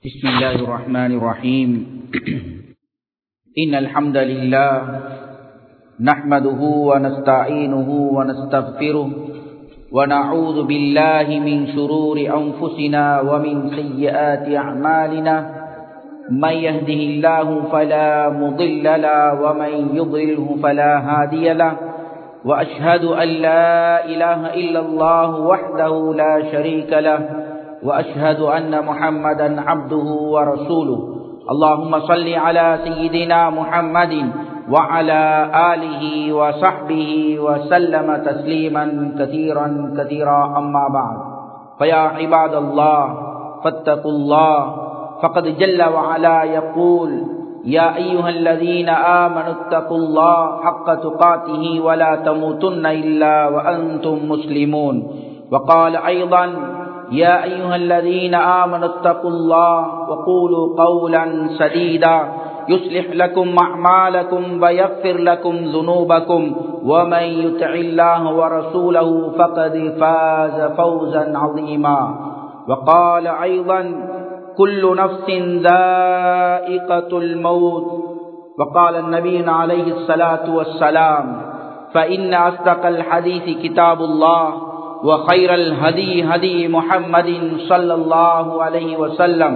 بسم الله الرحمن الرحيم إن الحمد لله نحمده ونستعينه ونستغفره ونعوذ بالله من شرور أنفسنا ومن سيئات أعمالنا من يهده الله فلا مضل له ومن يضلله فلا هادي له وأشهد أن لا إله إلا الله وحده لا شريك له وأشهد أن محمدا عبده ورسوله اللهم صل على سيدنا محمد وعلى آله وصحبه وسلم تسليما كثيرا كثيرا أما بعد فيا عباد الله فاتقوا الله فقد جل وعلا يقول يا أيها الذين آمنوا اتقوا الله حق تقاته ولا تموتن إلا وأنتم مسلمون وقال أيضا يا أيها الذين آمنوا اتقوا الله وقولوا قولا سديدا يصلح لكم أعمالكم ويغفر لكم ذنوبكم ومن يطع الله ورسوله فقد فاز فوزا عظيما وقال أيضا كل نفس ذائقة الموت وقال النبي عليه الصلاة والسلام فإن أصدق الحديث كتاب الله وخير الهدي هدي محمد صلى الله عليه وسلم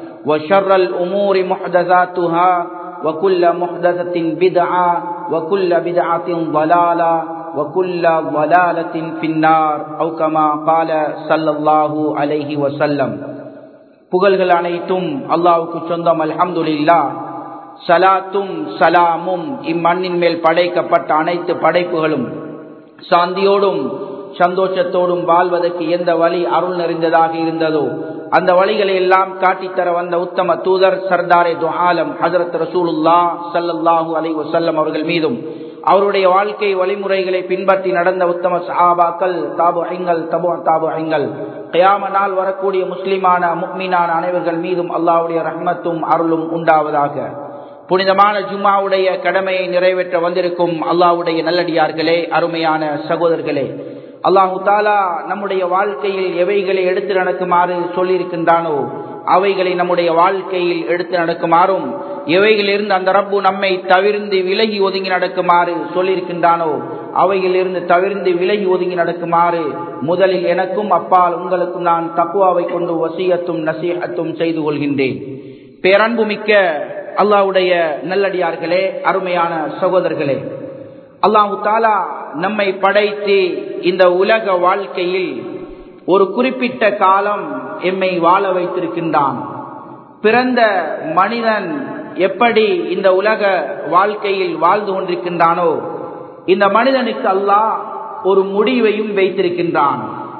وشر الأمور محدثاتها وكل محدثة بدعة وكل بدعة ضلالة وكل ضلالة في النار أو كما قال صلى الله عليه وسلم புகழ்கள் அனைத்தும் அல்லாவுக்கு சொந்தம் அல்ஹம்துலில்லா சலாத்தும் சலாமும் இம்மண்ணின் மேல் படைக்கப்பட்ட அனைத்து படைப்புகளும் சாந்தியோடும் சந்தோஷத்தோடும் வாழ்வதற்கு எந்த வழி அருள் நிறைந்ததாக இருந்ததோ அந்த வழிகளை எல்லாம் காட்டித்தர வந்த உத்தம தூதர் சர்தாரே துஆலம் ஹசரத் ரசூலுல்லா சல்லல்லாஹு அலை வசல்லம் அவர்கள் மீதும் அவருடைய வாழ்க்கை வழிமுறைகளை பின்பற்றி நடந்த உத்தம சஹாபாக்கள் தாபு ஐங்கள் தபு தாபு ஐங்கள் கயாம நாள் வரக்கூடிய முஸ்லிமான முக்மீனான அனைவர்கள் மீதும் அல்லாவுடைய ரஹ்மத்தும் அருளும் உண்டாவதாக புனிதமான ஜும்மாவுடைய கடமையை நிறைவேற்ற வந்திருக்கும் அல்லாவுடைய நல்லடியார்களே அருமையான சகோதரர்களே அல்லாஹு தாலா நம்முடைய வாழ்க்கையில் எவைகளை எடுத்து நடக்குமாறு சொல்லியிருக்கின்றானோ அவைகளை நம்முடைய வாழ்க்கையில் எடுத்து நடக்குமாறும் எவைகளிலிருந்து அந்த ரப்பு நம்மை தவிர்ந்து விலகி ஒதுங்கி நடக்குமாறு சொல்லியிருக்கின்றானோ அவைகளிலிருந்து தவிர்ந்து விலகி ஒதுங்கி நடக்குமாறு முதலில் எனக்கும் அப்பால் உங்களுக்கும் நான் தக்குவாவை கொண்டு வசியத்தும் நசீகத்தும் செய்து கொள்கின்றேன் பேரன்பு மிக்க அல்லாவுடைய நல்லடியார்களே அருமையான சகோதரர்களே அல்லாஹு தாலா நம்மை படைத்து இந்த உலக வாழ்க்கையில் ஒரு குறிப்பிட்ட காலம் எம்மை வாழ வைத்திருக்கின்றான் பிறந்த மனிதன் எப்படி இந்த உலக வாழ்க்கையில் வாழ்ந்து கொண்டிருக்கின்றானோ இந்த மனிதனுக்கு அல்லாஹ் ஒரு முடிவையும் வைத்திருக்கின்றான்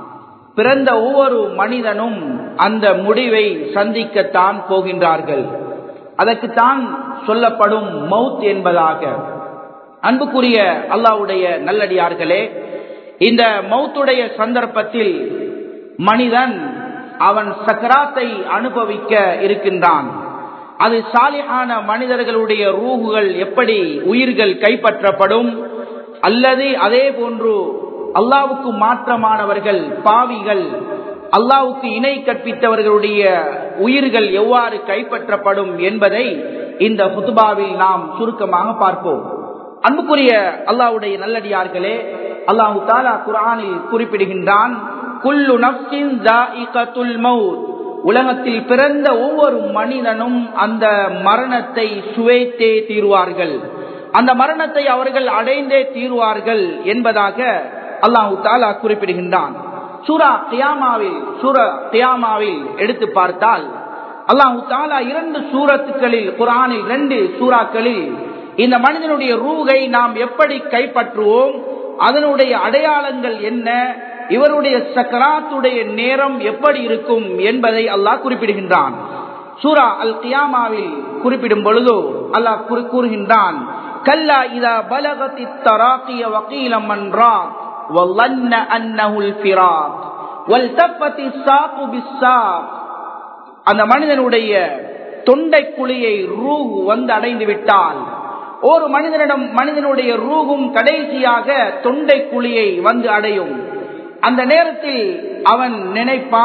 பிறந்த ஒவ்வொரு மனிதனும் அந்த முடிவை சந்திக்கத்தான் போகின்றார்கள் அதற்குத்தான் சொல்லப்படும் மவுத் என்பதாக அன்புக்குரிய அல்லாவுடைய நல்லடியார்களே இந்த மௌத்துடைய சந்தர்ப்பத்தில் மனிதன் அவன் சக்கராத்தை அனுபவிக்க இருக்கின்றான் அது சாலியான மனிதர்களுடைய ரூகுகள் எப்படி உயிர்கள் கைப்பற்றப்படும் அல்லது அதே போன்று அல்லாவுக்கு மாற்றமானவர்கள் பாவிகள் அல்லாவுக்கு இணை கற்பித்தவர்களுடைய உயிர்கள் எவ்வாறு கைப்பற்றப்படும் என்பதை இந்த புத்துபாவில் நாம் சுருக்கமாக பார்ப்போம் அன்புக்குரிய அல்லாவுடைய நல்லடியார்களே அல்லாஹு தாலா குரானில் குறிப்பிடுகின்றான் குல்லு நப்சின் உலகத்தில் பிறந்த ஒவ்வொரு மனிதனும் அந்த மரணத்தை சுவைத்தே தீர்வார்கள் அந்த மரணத்தை அவர்கள் அடைந்தே தீர்வார்கள் என்பதாக அல்லாஹு தாலா குறிப்பிடுகின்றான் சூரா கியாமாவில் சூர கியாமாவில் எடுத்து பார்த்தால் அல்லாஹு தாலா இரண்டு சூரத்துக்களில் குரானில் ரெண்டு சூறாக்களில் இந்த மனிதனுடைய ரூகை நாம் எப்படி கைப்பற்றுவோம் அதனுடைய அடையாளங்கள் என்ன இவருடைய சக்கராத்துடைய நேரம் எப்படி இருக்கும் என்பதை அல்லாஹ் குறிப்பிடுகின்றான் சூரா அல் கியாமாவில் குறிப்பிடும் பொழுது அல்லாஹ் கூறுகின்றான் கல்லா இதா பலகத்தி தராக்கிய வக்கீலம் மன்றா وظن أنه الفراق والتفت الساق بالساق அந்த மனிதனுடைய தொண்டை குழியை ரூஹு வந்து அடைந்து விட்டால் ஒரு மனிதனிடம் மனிதனுடைய ரூகும் கடைசியாக தொண்டை குழியை வந்து அடையும் அந்த நேரத்தில் அவன் நினைப்பான்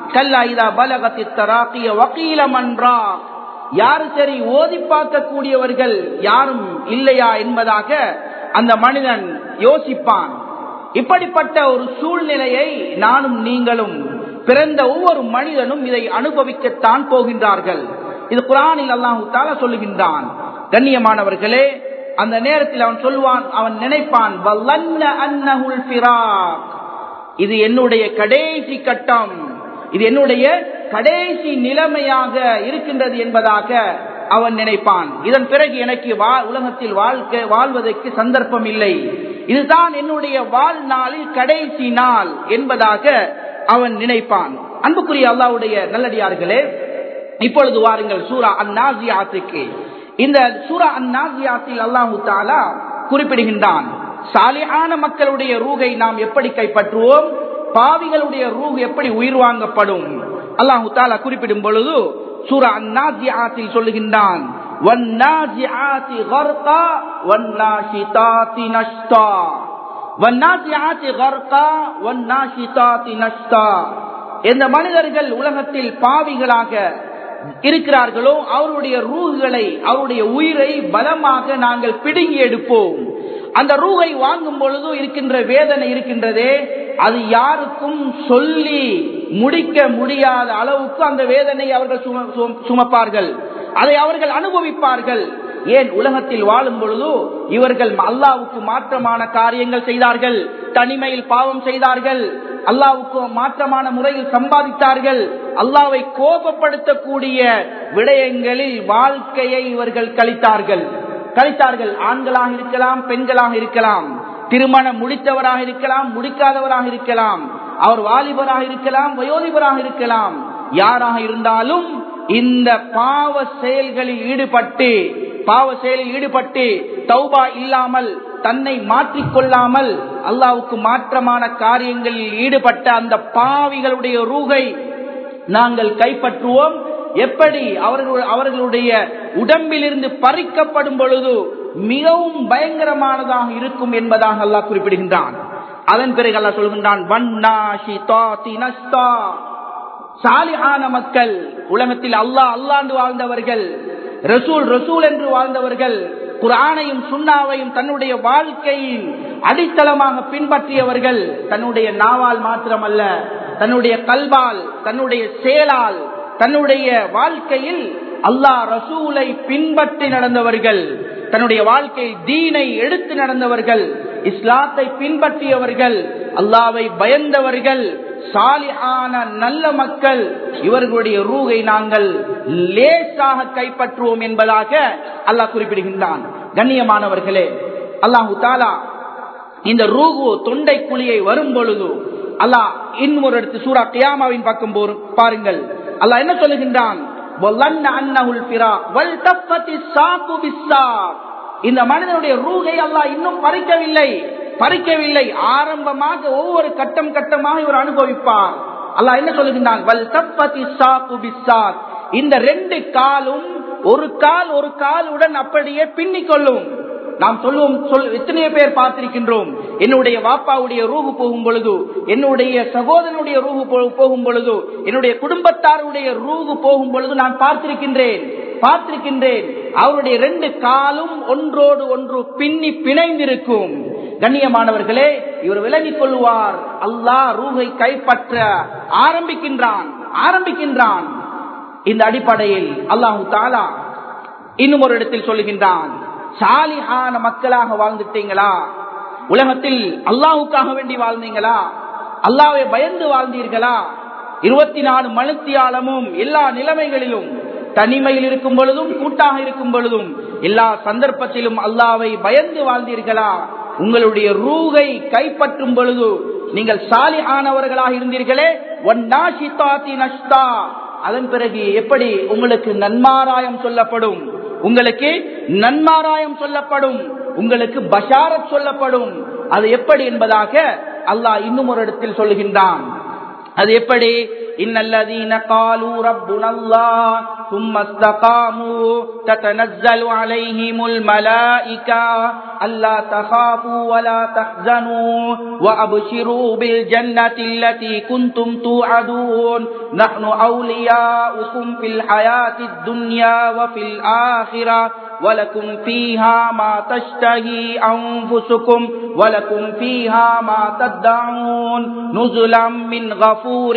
கல்லா இதா பலகத்தி தராக்கிய வக்கீல மன்றா யாரு சரி ஓதி பார்க்கக்கூடியவர்கள் யாரும் இல்லையா என்பதாக அந்த மனிதன் யோசிப்பான் இப்படிப்பட்ட ஒரு சூழ்நிலையை நானும் நீங்களும் பிறந்த ஒவ்வொரு மனிதனும் இதை அனுபவிக்கத்தான் போகின்றார்கள் இது குரானில் அல்லாஹு தாலா சொல்லுகின்றான் கண்ணியமானவர்களே அந்த நேரத்தில் அவன் சொல்வான் அவன் நினைப்பான் வல்லன்ன அன்னஹுல் ஃபிராக். இது என்னுடைய கடைசி கட்டம் இது என்னுடைய கடைசி நிலைமையாக இருக்கின்றது என்பதாக அவன் நினைப்பான் இதன் பிறகு எனக்கு வா- உலகத்தில் வாழ்க்கை வாழ்வதற்கு சந்தர்ப்பம் இல்லை இதுதான் என்னுடைய வாழ்நாளில் கடைசி நாள் என்பதாக அவன் நினைப்பான் அன்புக்குரிய அல்லாவுடைய நல்லடியார்களே இப்பொழுது வாருங்கள் சூரா அந்நாசியாத்துக்கு இந்த சூரா அந்நாசியாத்தில் அல்லாஹு தாலா குறிப்பிடுகின்றான் சாலியான மக்களுடைய ரூகை நாம் எப்படி கைப்பற்றுவோம் பாவிகளுடைய ரூஹ் எப்படி உயிர் வாங்கப்படும் அல்லாஹு தாலா குறிப்பிடும் பொழுது சூரா அந்நாசியாத்தில் சொல்லுகின்றான் وَالنَّازِعَاتِ غَرْقًا وَالنَّاشِطَاتِ نَشْطًا وَالنَّازِعَاتِ غَرْقًا وَالنَّاشِطَاتِ نَشْطًا எந்த மனிதர்கள் உலகத்தில் பாவிகளாக இருக்கிறார்களோ அவருடைய ரூகுகளை அவருடைய உயிரை பலமாக நாங்கள் பிடுங்கி எடுப்போம் அந்த ரூகை வாங்கும் பொழுது இருக்கின்ற வேதனை இருக்கின்றதே அது யாருக்கும் சொல்லி முடிக்க முடியாத அளவுக்கு அந்த வேதனை அவர்கள் சும- சும- சுமப்பார்கள் அதை அவர்கள் அனுபவிப்பார்கள் ஏன் உலகத்தில் வாழும் பொழுது இவர்கள் அல்லாவுக்கு மாற்றமான காரியங்கள் செய்தார்கள் தனிமையில் பாவம் செய்தார்கள் அல்லாவுக்கு மாற்றமான முறையில் சம்பாதித்தார்கள் அல்லாவை கோபப்படுத்தக்கூடிய விடயங்களில் வாழ்க்கையை இவர்கள் கழித்தார்கள் கழித்தார்கள் ஆண்களாக இருக்கலாம் பெண்களாக இருக்கலாம் திருமணம் முடித்தவராக இருக்கலாம் முடிக்காதவராக இருக்கலாம் அவர் வாலிபராக இருக்கலாம் வயோதிபராக இருக்கலாம் யாராக இருந்தாலும் இந்த பாவ செயல்களில் ஈடுபட்டு பாவ செயலில் ஈடுபட்டு தௌபா இல்லாமல் தன்னை மாற்றிக்கொள்ளாமல் அல்லாவுக்கு மாற்றமான காரியங்களில் ஈடுபட்ட அந்த பாவிகளுடைய ரூகை நாங்கள் கைப்பற்றுவோம் எப்படி அவர்கள் அவர்களுடைய உடம்பிலிருந்து பறிக்கப்படும் பொழுது மிகவும் பயங்கரமானதாக இருக்கும் என்பதாக அல்லாஹ் குறிப்பிடுகின்றான் அதன் பிறகு அல்லாஹ் சொல்கின்றான் வன்னாஷி தாத்தி நஸ்தா சாலிஹான மக்கள் உலகத்தில் அல்லாஹ் அல்லாண்டு வாழ்ந்தவர்கள் ரசூல் ரசூல் என்று வாழ்ந்தவர்கள் குரானையும் சுண்ணாவையும் தன்னுடைய வாழ்க்கையின் அடித்தளமாக பின்பற்றியவர்கள் தன்னுடைய நாவால் மாத்திரமல்ல தன்னுடைய கல்வால் தன்னுடைய செயலால் தன்னுடைய வாழ்க்கையில் அல்லாஹ் ரசூலை பின்பற்றி நடந்தவர்கள் தன்னுடைய வாழ்க்கையில் தீனை எடுத்து நடந்தவர்கள் இஸ்லாத்தை பின்பற்றியவர்கள் அல்லாவை பயந்தவர்கள் சாலியான நல்ல மக்கள் இவர்களுடைய ரூகை நாங்கள் லேசாக கைப்பற்றுவோம் என்பதாக அல்லாஹ் குறிப்பிடுகின்றான் கண்ணியமானவர்களே அல்லாஹு தாலா இந்த ரூகு தொண்டை குழியை வரும் பொழுது அல்லாஹ் இன்னொரு இடத்து சூரா கியாமாவின் பக்கம் போரும் பாருங்கள் அல்லாஹ் என்ன சொல்லுகின்றான் وَظَنَّ أَنَّهُ الْفِرَاقُ وَالْتَفَّتِ السَّاقُ بِالسَّاقِ இந்த மனிதனுடைய ரூகை அல்லாஹ் இன்னும் பறிக்கவில்லை பறிக்கவில்லை ஆரம்பமாக ஒவ்வொரு கட்டம் கட்டமாக இவர் அனுபவிப்பார் அல்லாஹ் என்ன சொல்லுகின்றான் வல் தப்பதி சாக்கு பிஸ்ஸாக். இந்த ரெண்டு காலும் ஒரு கால் ஒரு காலுடன் அப்படியே பின்னிக் கொள்ளும் நாம் சொல்லுவோம் சொல் எத்தனையோ பேர் பார்த்திருக்கின்றோம் என்னுடைய வாப்பாவுடைய ரூகு போகும் பொழுது என்னுடைய சகோதரனுடைய ரூகு போ- போகும் பொழுது என்னுடைய குடும்பத்தாருடைய ரூகு போகும் பொழுது நான் பார்த்திருக்கின்றேன் பார்த்திருக்கின்றேன் அவருடைய ரெண்டு காலும் ஒன்றோடு ஒன்று பின்னி பிணைந்திருக்கும் கண்ணியமானவர்களே இவர் விலகிக் கொள்வார் அல்லாஹ் ரூகை கைப்பற்ற ஆரம்பிக்கின்றான் ஆரம்பிக்கின்றான் இந்த அடிப்படையில் அல்லாஹு தாலா இன்னும் ஒரு இடத்தில் சொல்லுகின்றான் சாலிஹான மக்களாக வாழ்ந்துட்டீங்களா உலகத்தில் அல்லாஹுக்காக வேண்டி வாழ்ந்தீங்களா அல்லாவை பயந்து வாழ்ந்தீர்களா இருபத்தி நாலு மனுத்தியாலமும் எல்லா நிலைமைகளிலும் தனிமையில் இருக்கும் பொழுதும் கூட்டாக இருக்கும் பொழுதும் எல்லா சந்தர்ப்பத்திலும் அல்லாவை பயந்து வாழ்ந்தீர்களா உங்களுடைய ரூகை கைப்பற்றும் பொழுது நீங்கள் சாலிஹானவர்களாக இருந்தீர்களே ஒன்னாஷிதாத்தி நஷ்டா அதன் பிறகு எப்படி உங்களுக்கு நன்மாராயம் சொல்லப்படும் உங்களுக்கு நன்மாராயம் சொல்லப்படும் உங்களுக்கு பஷாரத் சொல்லப்படும் அது எப்படி என்பதாக அல்லாஹ் இன்னும் ஒரு இடத்தில் சொல்லுகின்றான் அது எப்படி இன்னல்லதீன காலு ரப்புன அல்லாஹ் ثم استقاموا تتنزل عليهم الملائكة ألا تخافوا ولا تحزنوا وأبشروا بالجنة التي كنتم توعدون نحن أولياؤكم في الحياة الدنيا وفي الآخرة ولكم فيها ما تشتهي أنفسكم ولكم فيها ما تدعون نزلا من غفور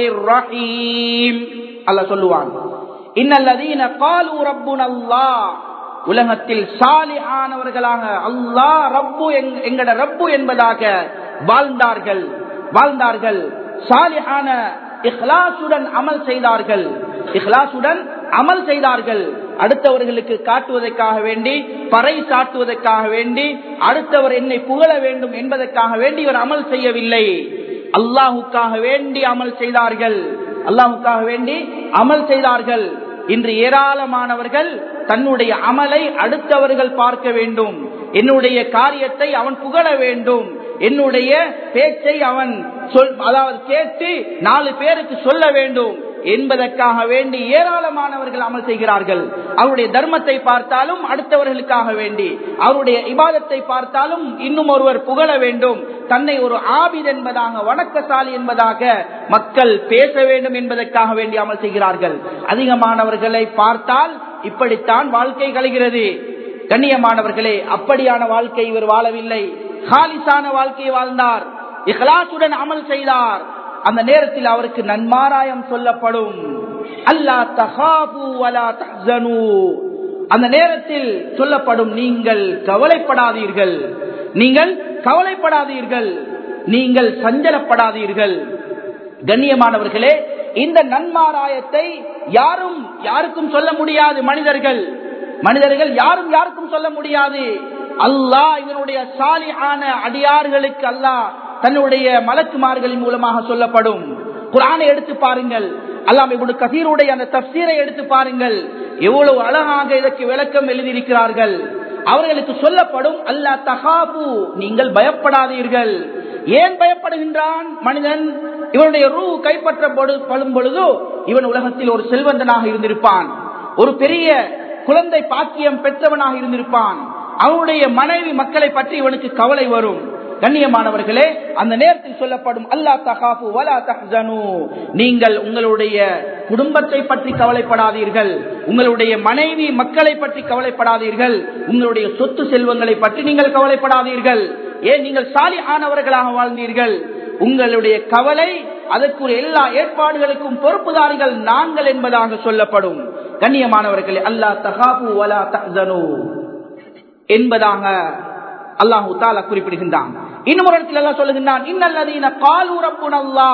رحيم الله சொல்லுவான் இன்னல்லதீன காலு ரப்புன அல்லாஹ் உலகத்தில் சாலிஹானவர்களாக அல்லாஹ் ரப்பு எங்கட ரப்பு என்பதாக வாழ்ந்தார்கள் வாழ்ந்தார்கள் சாலிஹான இஹ்லாசுடன் அமல் செய்தார்கள் இஹ்லாசுடன் அமல் செய்தார்கள் அடுத்தவர்களுக்கு காட்டுவதற்காக வேண்டி பறை சாட்டுவதற்காக வேண்டி அடுத்தவர் என்னை புகழ வேண்டும் என்பதற்காக வேண்டி இவர் அமல் செய்யவில்லை அல்லாஹுக்காக வேண்டி அமல் செய்தார்கள் அல்லாஹுக்காக வேண்டி அமல் செய்தார்கள் இன்று ஏராளமானவர்கள் தன்னுடைய அமலை அடுத்தவர்கள் பார்க்க வேண்டும் என்னுடைய காரியத்தை அவன் புகழ வேண்டும் என்னுடைய பேச்சை அவன் சொல் அதாவது கேட்டு நாலு பேருக்கு சொல்ல வேண்டும் என்பதற்காக வேண்டி ஏராளமானவர்கள் அமல் செய்கிறார்கள் அவருடைய தர்மத்தை பார்த்தாலும் அடுத்தவர்களுக்காக வேண்டி அவருடைய இபாதத்தை பார்த்தாலும் இன்னும் ஒருவர் புகழ வேண்டும் தன்னை ஒரு ஆபித் என்பதாக வணக்கசாலி என்பதாக மக்கள் பேச வேண்டும் என்பதற்காக வேண்டி அமல் செய்கிறார்கள் அதிகமானவர்களை பார்த்தால் இப்படித்தான் வாழ்க்கை கழிகிறது கண்ணியமானவர்களே அப்படியான வாழ்க்கை இவர் வாழவில்லை ஹாலிசான வாழ்க்கையை வாழ்ந்தார் இஹ்லாசுடன் அமல் செய்தார் அந்த நேரத்தில் அவருக்கு நன்மாராயம் சொல்லப்படும் அல்லா தஹாபு வலா தஹ்சனு அந்த நேரத்தில் சொல்லப்படும் நீங்கள் கவலைப்படாதீர்கள் நீங்கள் கவலைப்படாதீர்கள் நீங்கள் சஞ்சலப்படாதீர்கள் கண்ணியமானவர்களே இந்த நன்மாராயத்தை யாரும் யாருக்கும் சொல்ல முடியாது மனிதர்கள் மனிதர்கள் யாரும் யாருக்கும் சொல்ல முடியாது அல்லாஹ் இதனுடைய சாலியான அடியார்களுக்கு அல்லாஹ் தன்னுடைய மலக்குமார்களின் மூலமாக சொல்லப்படும் குரானை எடுத்து பாருங்கள் அல்லாம் இப்படி கசீருடைய அந்த தப்சீரை எடுத்து பாருங்கள் எவ்வளவு அழகாக இதற்கு விளக்கம் எழுதியிருக்கிறார்கள் அவர்களுக்கு சொல்லப்படும் அல்லா தகாபு நீங்கள் பயப்படாதீர்கள் ஏன் பயப்படுகின்றான் மனிதன் இவனுடைய ரூ கைப்பற்றப்படும் பொழுதோ இவன் உலகத்தில் ஒரு செல்வந்தனாக இருந்திருப்பான் ஒரு பெரிய குழந்தை பாக்கியம் பெற்றவனாக இருந்திருப்பான் அவனுடைய மனைவி மக்களை பற்றி இவனுக்கு கவலை வரும் கண்ணியமானவர்களே அந்த நேரத்தில் சொல்லப்படும் அல்லா தகாபு வலா தஹ்சனு நீங்கள் உங்களுடைய குடும்பத்தை பற்றி கவலைப்படாதீர்கள் உங்களுடைய மனைவி மக்களை பற்றி கவலைப்படாதீர்கள் உங்களுடைய சொத்து செல்வங்களை பற்றி நீங்கள் கவலைப்படாதீர்கள் ஏன் நீங்கள் சாலி ஆனவர்களாக வாழ்ந்தீர்கள் உங்களுடைய கவலை அதற்குரிய எல்லா ஏற்பாடுகளுக்கும் பொறுப்புதாரிகள் நாங்கள் என்பதாக சொல்லப்படும் கண்ணியமானவர்களே அல்லா தகாபு வலா தஹ்சனு என்பதாக அல்லாஹு தாலா குறிப்பிடுகின்றான் இன்னும் ஒரு இடத்துல எல்லாம் சொல்லுகின்றான் இன்னல்லதீன காலு ரப்புனல்லா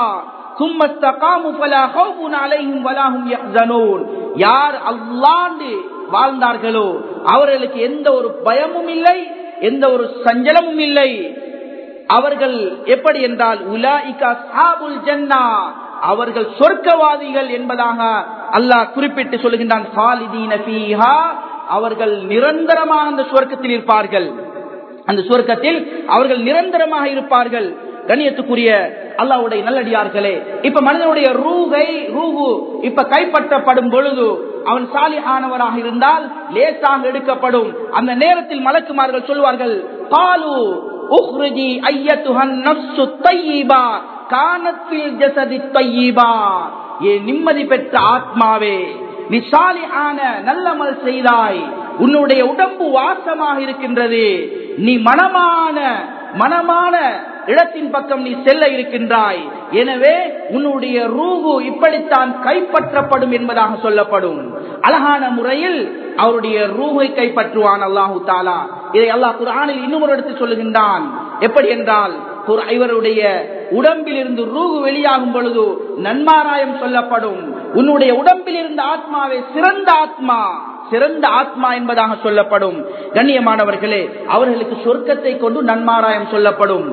யார் அல்லாண்டு வாழ்ந்தார்களோ அவர்களுக்கு எந்த ஒரு பயமும் இல்லை எந்த ஒரு சஞ்சலமும் இல்லை அவர்கள் எப்படி என்றால் உலாஇகா சாபுல் ஜன்னா அவர்கள் சொர்க்கவாதிகள் என்பதாக அல்லாஹ் குறிப்பிட்டு சொல்லுகின்றான் அவர்கள் நிரந்தரமாக அந்த சுவர்க்கத்தில் இருப்பார்கள் அந்த சுவர்க்கத்தில் அவர்கள் நிரந்தரமாக இருப்பார்கள் கண்ணியத்துக்குரிய அல்லாவுடைய நல்லடியார்களே இப்ப மனிதனுடைய ரூகை ரூகு இப்ப கைப்பற்றப்படும் பொழுது அவன் சாலி ஆனவராக இருந்தால் லேசாக எடுக்கப்படும் அந்த நேரத்தில் மலக்குமார்கள் சொல்வார்கள் பாலு உஹ்ருஜி ஐயத்துஹன் நப்சு தையீபா கானத்தில் ஜசதி தையீபா ஏ நிம்மதி பெற்ற ஆத்மாவே நீ சாலி ஆன நல்லமல் செய்தாய் உன்னுடைய உடம்பு வாசமாக இருக்கின்றது நீ மனமான மனமான இடத்தின் பக்கம் நீ செல்ல இருக்கின்றாய் எனவே உன்னுடைய ரூகு இப்படித்தான் கைப்பற்றப்படும் என்பதாக சொல்லப்படும் அழகான முறையில் அவருடைய ரூகை கைப்பற்றுவான் அல்லாஹு தாலா இதை அல்லாஹ் குரானில் இன்னும் ஒரு இடத்தில் சொல்லுகின்றான் எப்படி என்றால் இவருடைய உடம்பில் இருந்து ரூகு வெளியாகும் பொழுது நன்மாராயம் சொல்லப்படும் உன்னுடைய உடம்பில் இருந்த ஆத்மாவே சிறந்த ஆத்மா சிறந்த ஆத்மா என்பதாக சொல்லப்படும் கண்ணியமானவர்களே அவர்களுக்கு சொர்க்கத்தை கொண்டு நன்மாராயம் சொல்லப்படும்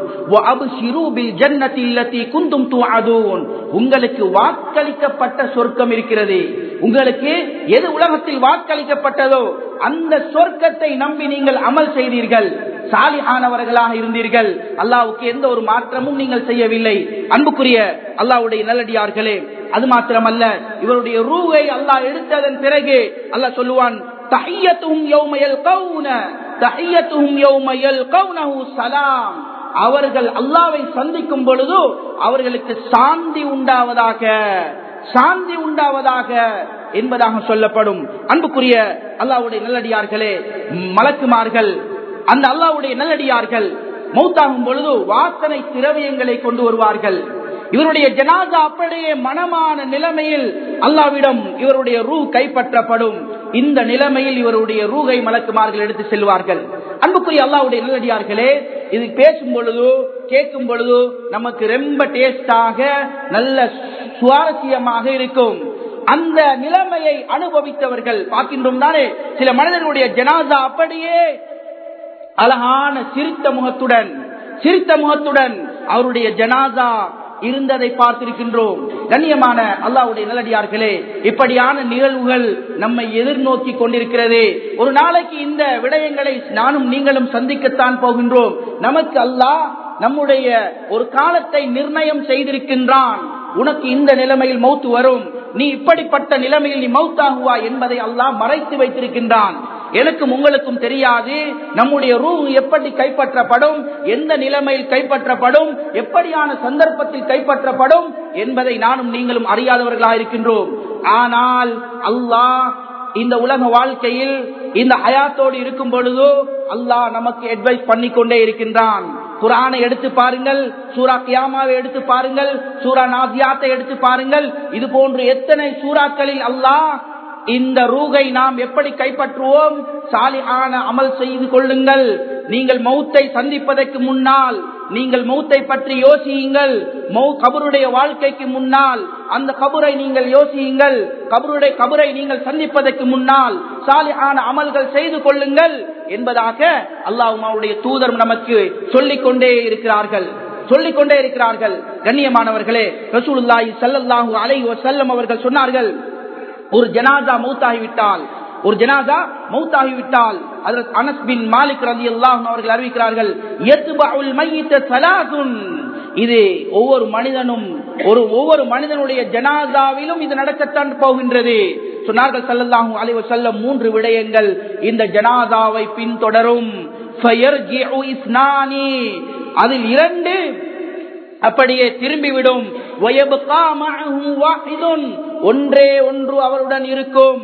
உங்களுக்கு வாக்களிக்கப்பட்ட சொர்க்கம் இருக்கிறது உங்களுக்கு எது உலகத்தில் வாக்களிக்கப்பட்டதோ அந்த சொர்க்கத்தை நம்பி நீங்கள் அமல் செய்தீர்கள் சாலிஹானவர்களாக இருந்தீர்கள் அல்லாவுக்கு எந்த ஒரு மாற்றமும் நீங்கள் செய்யவில்லை அன்புக்குரிய அல்லாவுடைய நல்லடியார்களே அது மாத்திரமல்ல இவருடைய ரூவை அல்லாஹ் எடுத்ததன் பிறகு அல்லாஹ் சொல்லுவான் தஹியத்துஹும் யௌம யல்கௌன தஹியத்துஹும் யௌம யல்கௌனஹு சலாம் அவர்கள் அல்லாவை சந்திக்கும் பொழுது அவர்களுக்கு சாந்தி உண்டாவதாக சாந்தி உண்டாவதாக என்பதாக சொல்லப்படும் அன்புக்குரிய அல்லாவுடைய நல்லடியார்களே மலக்குமார்கள் அந்த அல்லாவுடைய நல்லடியார்கள் மௌத்தாகும் பொழுது வாசனை திரவியங்களை கொண்டு வருவார்கள் இவருடைய ஜனாதா அப்படியே மனமான நிலைமையில் அல்லாவிடம் இவருடைய ரூ கைப்பற்றப்படும் இந்த நிலைமையில் இவருடைய ரூகை மலக்குமார்கள் எடுத்து செல்வார்கள் அன்புக்குரிய அல்லாவுடைய நல்லடியார்களே இது பேசும் பொழுது கேட்கும் பொழுது நமக்கு ரொம்ப டேஸ்டாக நல்ல சுவாரஸ்யமாக இருக்கும் அந்த நிலைமையை அனுபவித்தவர்கள் பார்க்கின்றோம் தானே சில மனிதர்களுடைய ஜனாதா அப்படியே அழகான சிரித்த முகத்துடன் சிரித்த முகத்துடன் அவருடைய ஜனாதா இருந்ததை பார்த்திருக்கின்றோம் கண்ணியமான அல்லாவுடைய நல்லடியார்களே இப்படியான நிகழ்வுகள் நம்மை எதிர்நோக்கி கொண்டிருக்கிறது ஒரு நாளைக்கு இந்த விடயங்களை நானும் நீங்களும் சந்திக்கத்தான் போகின்றோம் நமக்கு அல்லாஹ் நம்முடைய ஒரு காலத்தை நிர்ணயம் செய்திருக்கின்றான் உனக்கு இந்த நிலைமையில் மௌத்து வரும் நீ இப்படிப்பட்ட நிலைமையில் நீ மௌத்தாகுவா என்பதை அல்லாஹ் மறைத்து வைத்திருக்கின்றான் எனக்கும் உங்களுக்கும் தெரியாது நம்முடைய ரூ எப்படி கைப்பற்றப்படும் எந்த நிலைமையில் கைப்பற்றப்படும் எப்படியான சந்தர்ப்பத்தில் கைப்பற்றப்படும் என்பதை நானும் நீங்களும் அறியாதவர்களாக இருக்கின்றோம் ஆனால் அல்லாஹ் இந்த உலக வாழ்க்கையில் இந்த ஹயாத்தோடு இருக்கும் பொழுதோ அல்லாஹ் நமக்கு அட்வைஸ் பண்ணிக்கொண்டே இருக்கின்றான் குரானை எடுத்து பாருங்கள் சூரா கியாமாவை எடுத்து பாருங்கள் சூரா நாசியாத்தை எடுத்து பாருங்கள் இது போன்று எத்தனை சூறாக்களில் அல்லாஹ் இந்த ரூகை நாம் எப்படி கைப்பற்றுவோம் சாலியான அமல் செய்து கொள்ளுங்கள் நீங்கள் மௌத்தை சந்திப்பதற்கு முன்னால் நீங்கள் மௌத்தை பற்றி யோசியுங்கள் கபருடைய வாழ்க்கைக்கு முன்னால் அந்த கபரை நீங்கள் யோசியுங்கள் கபருடைய கபரை நீங்கள் சந்திப்பதற்கு முன்னால் சாலியான அமல்கள் செய்து கொள்ளுங்கள் என்பதாக அல்லாஹுமாவுடைய தூதர் நமக்கு சொல்லிக் கொண்டே இருக்கிறார்கள் சொல்லிக் கொண்டே இருக்கிறார்கள் கண்ணியமானவர்களே ரசூலுல்லாஹி ஸல்லல்லாஹு அலைஹி வஸல்லம் அவர்கள் சொன்னார்கள் ஒரு ஜனாதா மௌத்தாகிவிட்டால் ஒரு ஜனாதா மௌத்தாகிவிட்டால் அதற்கு அனஸ் பின் மாலிக் ரதி அல்லாஹ் அவர்கள் அறிவிக்கிறார்கள் இது ஒவ்வொரு மனிதனும் ஒரு ஒவ்வொரு மனிதனுடைய ஜனாதாவிலும் இது நடக்கத்தான் போகின்றது சொன்னார்கள் சல்லல்லாஹு அலைவ செல்ல மூன்று விடயங்கள் இந்த ஜனாதாவை பின்தொடரும் அதில் இரண்டு அப்படியே திரும்பிவிடும் ஒன்றே ஒன்று அவருடன் இருக்கும்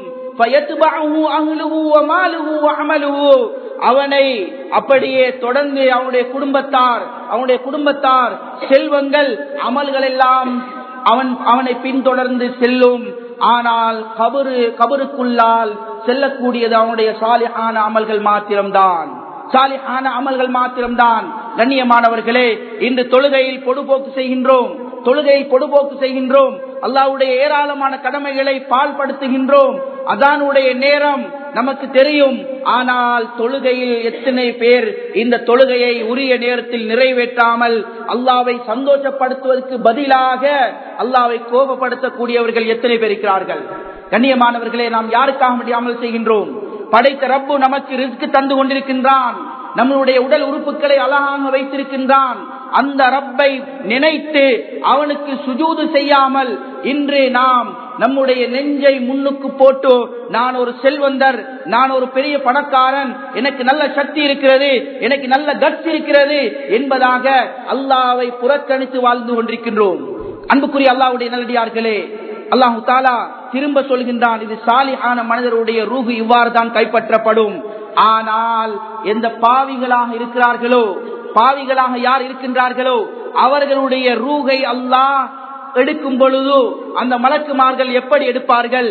அவனை அப்படியே தொடர்ந்து அவனுடைய குடும்பத்தார் அவனுடைய குடும்பத்தார் செல்வங்கள் அமல்கள் எல்லாம் அவன் அவனை பின்தொடர்ந்து செல்லும் ஆனால் கபரு கபருக்குள்ளால் செல்லக்கூடியது அவனுடைய சாலியான அமல்கள் மாத்திரம்தான் சாலிஹான அமல்கள் மாத்திரம்தான் கண்ணியமானவர்களே இன்று தொழுகையில் பொடுபோக்கு செய்கின்றோம் தொழுகையை பொடுபோக்கு செய்கின்றோம் அல்லாவுடைய ஏராளமான கடமைகளை பால்படுத்துகின்றோம் அதானுடைய நேரம் நமக்கு தெரியும் ஆனால் தொழுகையில் எத்தனை பேர் இந்த தொழுகையை உரிய நேரத்தில் நிறைவேற்றாமல் அல்லாவை சந்தோஷப்படுத்துவதற்கு பதிலாக அல்லாவை கோபப்படுத்தக்கூடியவர்கள் எத்தனை பேர் இருக்கிறார்கள் கண்ணியமானவர்களே நாம் யாருக்காக முடியாமல் செய்கின்றோம் படைத்த ரப்பு நமக்கு ரிஸ்க் தந்து கொண்டிருக்கின்றான் நம்மளுடைய உடல் உறுப்புகளை அழகாக வைத்திருக்கின்றான் அந்த ரப்பை நினைத்து அவனுக்கு சுஜூது செய்யாமல் இன்று நாம் நம்முடைய நெஞ்சை முன்னுக்கு போட்டு நான் ஒரு செல்வந்தர் நான் ஒரு பெரிய பணக்காரன் எனக்கு நல்ல சக்தி இருக்கிறது எனக்கு நல்ல கட்சி இருக்கிறது என்பதாக அல்லாவை புறக்கணித்து வாழ்ந்து கொண்டிருக்கின்றோம் அன்புக்குரிய அல்லாவுடைய நல்லடியார்களே அல்லாஹு தாலா திரும்ப சொல்கின்றான் இது சாலிஹான மனிதருடைய ரூகு இவ்வாறு தான் கைப்பற்றப்படும் ஆனால் எந்த பாவிகளாக இருக்கிறார்களோ பாவிகளாக யார் இருக்கின்றார்களோ அவர்களுடைய ரூகை அல்லாஹ் எடுக்கும் பொழுது அந்த மலக்குமார்கள் எப்படி எடுப்பார்கள்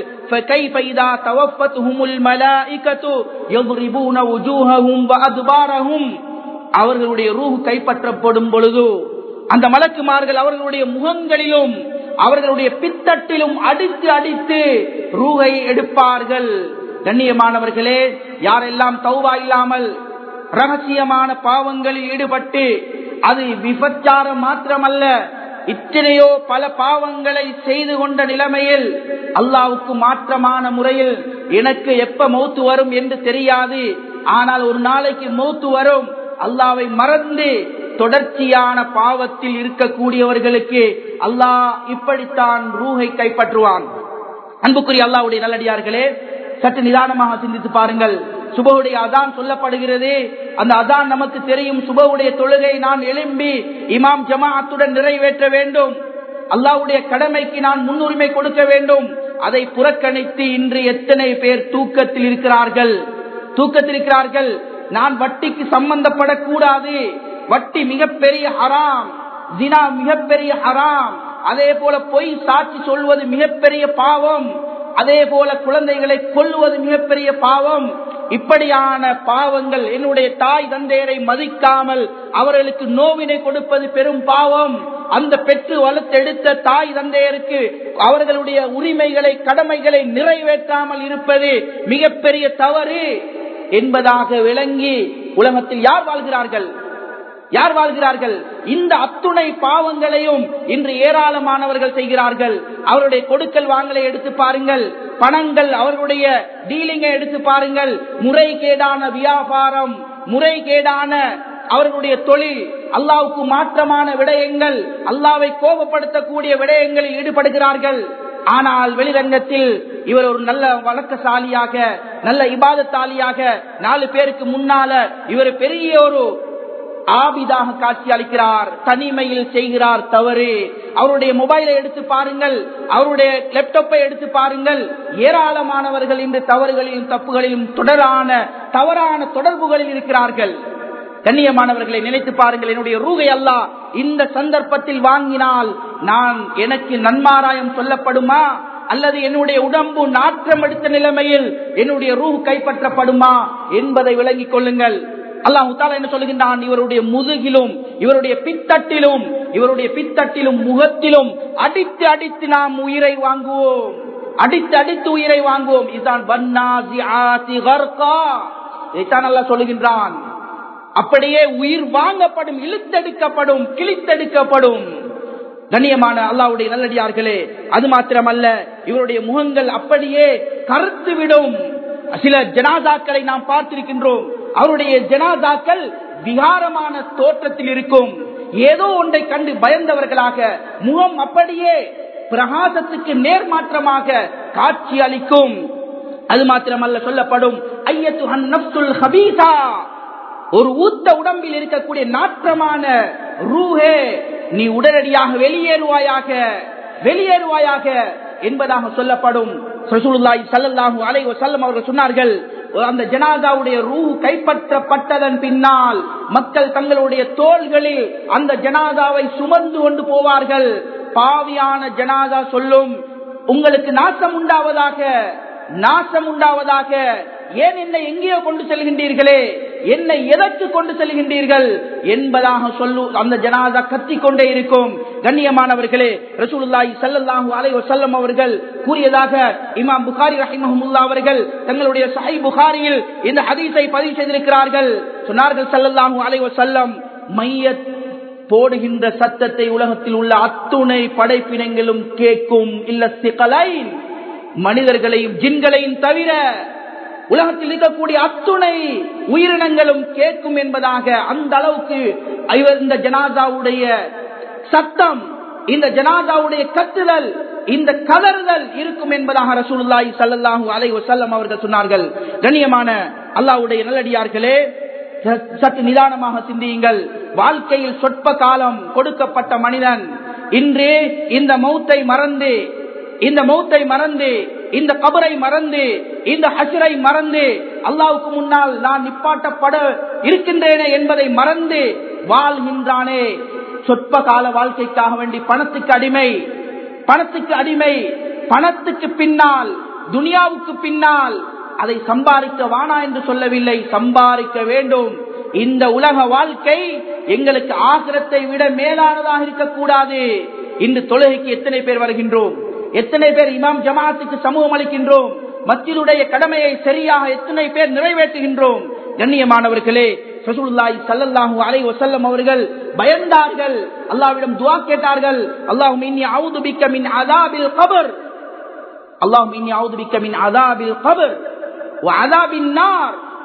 அவர்களுடைய ரூஹு கைப்பற்றப்படும் பொழுது அந்த மலக்குமார்கள் அவர்களுடைய முகங்களிலும் அவர்களுடைய பித்தட்டிலும் அடித்து அடித்து ரூகை எடுப்பார்கள் கண்ணியமானவர்களே யாரெல்லாம் தௌவா இல்லாமல் ரகசியமான பாவங்களில் ஈடுபட்டு அது விபச்சாரம் மாத்திரமல்ல இத்தனையோ பல பாவங்களை செய்து கொண்ட நிலைமையில் அல்லாவுக்கு மாற்றமான முறையில் எனக்கு எப்ப மௌத்து வரும் என்று தெரியாது ஆனால் ஒரு நாளைக்கு மௌத்து வரும் அல்லாவை மறந்து தொடர்ச்சியான பாவத்தில் இருக்கக்கூடியவர்களுக்கு அல்லாஹ் இப்படித்தான் ரூஹை கைப்பற்றுவான் அன்புக்குரிய அல்லாவுடைய நல்லடியார்களே சற்று நிதானமாக சிந்தித்து பாருங்கள் சுபவுடைய அதான் சொல்லப்படுகிறது அந்த அதான் நமக்கு தெரியும் சுபவுடைய தொழுகை நான் எழும்பி இமாம் ஜமாஅத்துடன் நிறைவேற்ற வேண்டும் அல்லாவுடைய கடமைக்கு நான் முன்னுரிமை கொடுக்க வேண்டும் அதை புறக்கணித்து இன்று எத்தனை பேர் தூக்கத்தில் இருக்கிறார்கள் தூக்கத்தில் இருக்கிறார்கள் நான் வட்டிக்கு சம்பந்தப்படக்கூடாது வட்டி மிகப்பெரிய ஹராம் ஜினா மிகப்பெரிய ஹராம் அதே போல பொய் சாட்சி சொல்வது மிகப்பெரிய பாவம் அதே போல குழந்தைகளை கொல்லுவது மிகப்பெரிய பாவம் இப்படியான பாவங்கள் என்னுடைய தாய் தந்தையரை மதிக்காமல் அவர்களுக்கு நோவினை கொடுப்பது பெரும் பாவம் அந்த பெற்று வளர்த்தெடுத்த தாய் தந்தையருக்கு அவர்களுடைய உரிமைகளை கடமைகளை நிறைவேற்றாமல் இருப்பது மிகப்பெரிய தவறு என்பதாக விளங்கி உலகத்தில் யார் வாழ்கிறார்கள் யார் வாழ்கிறார்கள் இந்த அத்துணை பாவங்களையும் இன்று ஏராளமானவர்கள் செய்கிறார்கள் அவருடைய கொடுக்கல் வாங்கலை எடுத்து பாருங்கள் பணங்கள் அவர்களுடைய டீலிங்கை எடுத்து பாருங்கள் முறைகேடான வியாபாரம் முறைகேடான அவர்களுடைய தொழில் அல்லாவுக்கு மாற்றமான விடயங்கள் அல்லாவை கோபப்படுத்தக்கூடிய விடயங்களில் ஈடுபடுகிறார்கள் ஆனால் வெளிரங்கத்தில் இவர் ஒரு நல்ல வழக்கசாலியாக நல்ல இபாதத்தாலியாக நாலு பேருக்கு முன்னால இவர் பெரிய ஒரு ஆபிதாக காட்சி அளிக்கிறார் தனிமையில் செய்கிறார் தவறு அவருடைய மொபைலை எடுத்து பாருங்கள் அவருடைய லேப்டாப்பை எடுத்து பாருங்கள் ஏராளமானவர்கள் இந்த தவறுகளிலும் தப்புகளிலும் தொடரான தவறான தொடர்புகளில் இருக்கிறார்கள் கண்ணியமானவர்களை நினைத்து பாருங்கள் என்னுடைய ரூகை அல்லா இந்த சந்தர்ப்பத்தில் வாங்கினால் நான் எனக்கு நன்மாராயம் சொல்லப்படுமா அல்லது என்னுடைய உடம்பு நாற்றம் எடுத்த நிலைமையில் என்னுடைய ரூஹ் கைப்பற்றப்படுமா என்பதை விளங்கிக் கொள்ளுங்கள் அல்லாஹ் தாலா என்ன சொல்லுகின்றான் இவருடைய முதுகிலும் இவருடைய பித்தட்டிலும் இவருடைய பித்தட்டிலும் முகத்திலும் அடித்து அடித்து நாம் உயிரை வாங்குவோம் அடித்து அடித்து உயிரை வாங்குவோம் இதுதான் வன்னாசி ஆசி கர்கா இதைத்தான் அல்லாஹ் சொல்லுகின்றான் அப்படியே உயிர் வாங்கப்படும் இழுத்தெடுக்கப்படும் கிழித்தெடுக்கப்படும் கண்ணியமான அல்லாவுடைய நல்லடியார்களே அது மாத்திரமல்ல இவருடைய முகங்கள் அப்படியே கருத்து விடும் சில ஜனாதாக்களை நாம் பார்த்திருக்கின்றோம் அவருடைய ஜனாதாக்கள் விகாரமான தோற்றத்தில் இருக்கும் ஏதோ ஒன்றை கண்டு பயந்தவர்களாக முகம் அப்படியே பிரகாசத்துக்கு நேர்மாற்றமாக காட்சி அளிக்கும் அது மாத்திரமல்ல சொல்லப்படும் ஐயத்து ஹபீசா ஒரு ஊத்த உடம்பில் இருக்கக்கூடிய நாற்றமான ரூஹே நீ உடனடியாக வெளியேறுவாயாக வெளியேறுவாயாக என்பதாக சொல்லப்படும் அவர்கள் சொன்னார்கள் அந்த ஜனாதாவுடைய ரூ கைப்பற்றப்பட்டதன் பின்னால் மக்கள் தங்களுடைய தோள்களில் அந்த ஜனாதாவை சுமந்து கொண்டு போவார்கள் பாவியான ஜனாதா சொல்லும் உங்களுக்கு நாசம் உண்டாவதாக நாசம் உண்டாவதாக ஏன் என்னை எங்கேயோ கொண்டு செல்கின்றீர்களே என்னை எதற்கு கொண்டு செல்கின்றீர்கள் என்பதாக சொல்லு அந்த ஜனாதா கத்திக் கொண்டே இருக்கும் கண்ணியமானவர்களே ரசூலுல்லாஹி ஸல்லல்லாஹு அலைஹி வஸல்லம் அவர்கள் கூறியதாக இமாம் புகாரி ரஹிமஹுல்லா அவர்கள் தங்களுடைய சஹீஹ் புகாரியில் இந்த ஹதீஸை பதிவு செய்திருக்கிறார்கள் சொன்னார்கள் ஸல்லல்லாஹு அலைஹி வஸல்லம் மையத் போடுகின்ற சத்தத்தை உலகத்தில் உள்ள அத்துணை படைப்பினங்களும் கேட்கும் இல்ல சிகலைன் மனிதர்களையும் ஜின்களையும் தவிர உலகத்தில் இருக்கக்கூடிய அத்துணை உயிரினங்களும் கேட்கும் என்பதாக அந்த அளவுக்கு இந்த ஜனாதாவுடைய சத்தம் இந்த ஜனாதாவுடைய கத்துதல் இந்த கதறுதல் இருக்கும் என்பதாக ரசூலுல்லாஹி ஸல்லல்லாஹு அலைஹி வஸல்லம் அவர்கள் சொன்னார்கள் கண்ணியமான அல்லாஹ்வுடைய நல்லடியார்களே சற்று நிதானமாக சிந்தியுங்கள் வாழ்க்கையில் சொற்ப காலம் கொடுக்கப்பட்ட மனிதன் இன்று இந்த மௌத்தை மறந்து இந்த மௌத்தை மறந்து இந்த கபரை மறந்து இந்த ஹசிரை மறந்து அல்லாவுக்கு முன்னால் நான் நிப்பாட்டப்பட இருக்கின்றேனே என்பதை மறந்து வாழ்கின்றானே சொற்ப கால வாழ்க்கைக்காக வேண்டி பணத்துக்கு அடிமை பணத்துக்கு அடிமை பணத்துக்கு பின்னால் துனியாவுக்கு பின்னால் அதை சம்பாதிக்க வானா என்று சொல்லவில்லை சம்பாதிக்க வேண்டும் இந்த உலக வாழ்க்கை எங்களுக்கு ஆசிரத்தை விட மேலானதாக இருக்கக்கூடாது இன்று தொழுகைக்கு எத்தனை பேர் வருகின்றோம் எத்தனை பேர் இமாம் ஜமாத்துக்கு சமூகம் அளிக்கின்றோம் மத்தியுடைய கடமையை சரியாக எத்தனை பேர் நிறைவேற்றுகின்றோம் கண்ணியமானவர்களே ரசூலுல்லாஹி ஸல்லல்லாஹு அலைஹி வஸல்லம் அவர்கள் பயந்தார்கள் அல்லாஹ்விடம் துஆ கேட்டார்கள் அல்லாஹும்ம இன்னி அஊது பிக்க மின் அஸாபில் கபர் அல்லாஹும்ம இன்னி அஊது பிக்க மின் அஸாபில் கபர் வ அஸாபின் நார்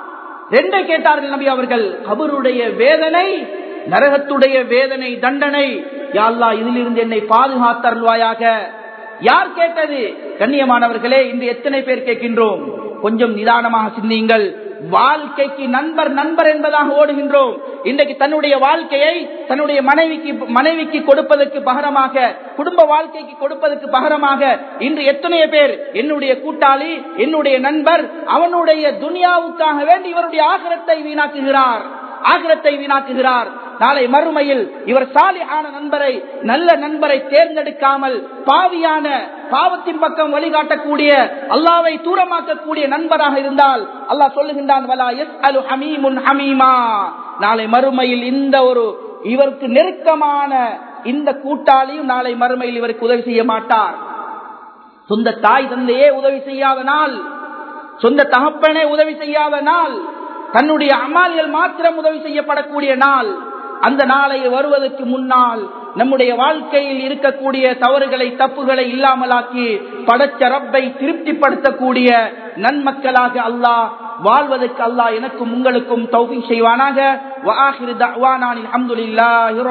ரெண்டை கேட்டார்கள் நபி அவர்கள் கபருடைய வேதனை நரகத்துடைய வேதனை தண்டனை யாழ்லா இதிலிருந்து என்னை பாதுகாத்தருள்வாயாக யார் கேட்டது கண்ணியமானவர்களே இன்று எத்தனை பேர் கேட்கின்றோம் கொஞ்சம் நிதானமாக சிந்தியுங்கள் வாழ்க்கைக்கு நண்பர் நண்பர் என்பதாக ஓடுகின்றோம் இன்றைக்கு தன்னுடைய வாழ்க்கையை தன்னுடைய மனைவிக்கு மனைவிக்கு கொடுப்பதற்கு பகரமாக குடும்ப வாழ்க்கைக்கு கொடுப்பதற்கு பகரமாக இன்று எத்தனையோ பேர் என்னுடைய கூட்டாளி என்னுடைய நண்பர் அவனுடைய துனியாவுக்காக வேண்டி இவருடைய ஆகரத்தை வீணாக்குகிறார் ஆகரத்தை வீணாக்குகிறார் நாளை மறுமையில் இவர் சாலியான நண்பரை நல்ல நண்பரை தேர்ந்தெடுக்காமல் பாவியான பாவத்தின் பக்கம் வழிகாட்டக்கூடிய அல்லாவை தூரமாக்கக்கூடிய நண்பராக இருந்தால் அல்லாஹ் சொல்லுகின்றான் வலா எஸ் அலு ஹமீமுன் ஹமீமா நாளை மறுமையில் இந்த ஒரு இவருக்கு நெருக்கமான இந்த கூட்டாளியும் நாளை மறுமையில் இவருக்கு உதவி செய்ய மாட்டார் சொந்த தாய் தந்தையே உதவி செய்யாத நாள் சொந்த தகப்பனே உதவி செய்யாத நாள் தன்னுடைய அமால்கள் மாத்திரம் உதவி செய்யப்படக்கூடிய நாள் அந்த நாளை வருவதற்கு முன்னால் நம்முடைய வாழ்க்கையில் இருக்கக்கூடிய தவறுகளை தப்புகளை இல்லாமலாக்கி படைச்ச ரப்பை திருப்திப்படுத்தக்கூடிய நன்மக்களாக அல்லாஹ் வாழ்வதற்கு அல்லாஹ் எனக்கும் உங்களுக்கும் தௌஃபீக் செய்வானாக வஆஹிரு தஅவானா அல்ஹம்துலில்லாஹி